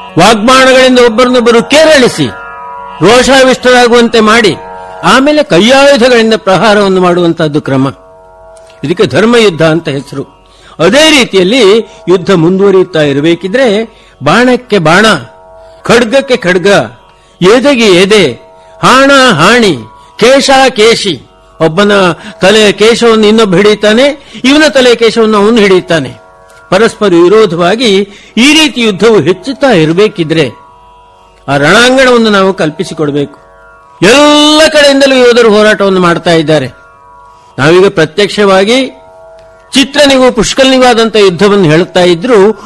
ವಾಗ್ಬಾಣಗಳಿಂದ ಒಬ್ಬರನ್ನೊಬ್ಬರು ಕೇರಳಿಸಿ ರೋಷಾವಿಷ್ಟರಾಗುವಂತೆ ಮಾಡಿ ಆಮೇಲೆ ಕೈಯಾಯುಧಗಳಿಂದ ಪ್ರಹಾರವನ್ನು ಮಾಡುವಂತಹದ್ದು ಕ್ರಮ ಇದಕ್ಕೆ ಧರ್ಮ ಯುದ್ಧ ಅಂತ ಹೆಸರು ಅದೇ ರೀತಿಯಲ್ಲಿ ಯುದ್ಧ ಮುಂದುವರಿಯುತ್ತಾ ಇರಬೇಕಿದ್ರೆ ಬಾಣಕ್ಕೆ ಬಾಣ ಖಡ್ಗಕ್ಕೆ ಖಡ್ಗ ಎದೆಗೆ ಎದೆ ಹಾಣ ಹಾಣಿ ಕೇಶ ಕೇಶಿ ಒಬ್ಬನ ತಲೆಯ ಕೇಶವನ್ನು ಇನ್ನೊಬ್ಬ ಹಿಡಿತಾನೆ ಇವನ ತಲೆಯ ಕೇಶವನ್ನು ಅವನು ಹಿಡಿತಾನೆ ಪರಸ್ಪರ ವಿರೋಧವಾಗಿ ಈ ರೀತಿ ಯುದ್ಧವು ಹೆಚ್ಚುತ್ತಾ ಇರಬೇಕಿದ್ರೆ ಆ ರಣಾಂಗಣವನ್ನು ನಾವು ಕಲ್ಪಿಸಿಕೊಡಬೇಕು ಎಲ್ಲ ಕಡೆಯಿಂದಲೂ ಯೋಧರು ಹೋರಾಟವನ್ನು ಮಾಡ್ತಾ ಇದ್ದಾರೆ ನಾವೀಗ ಪ್ರತ್ಯಕ್ಷವಾಗಿ ಚಿತ್ರನಿಗೂ ಪುಷ್ಕಲ್ನಿಗೂ ಆದಂತ ಯುದ್ಧವನ್ನು ಹೇಳುತ್ತಾ ಇದ್ರು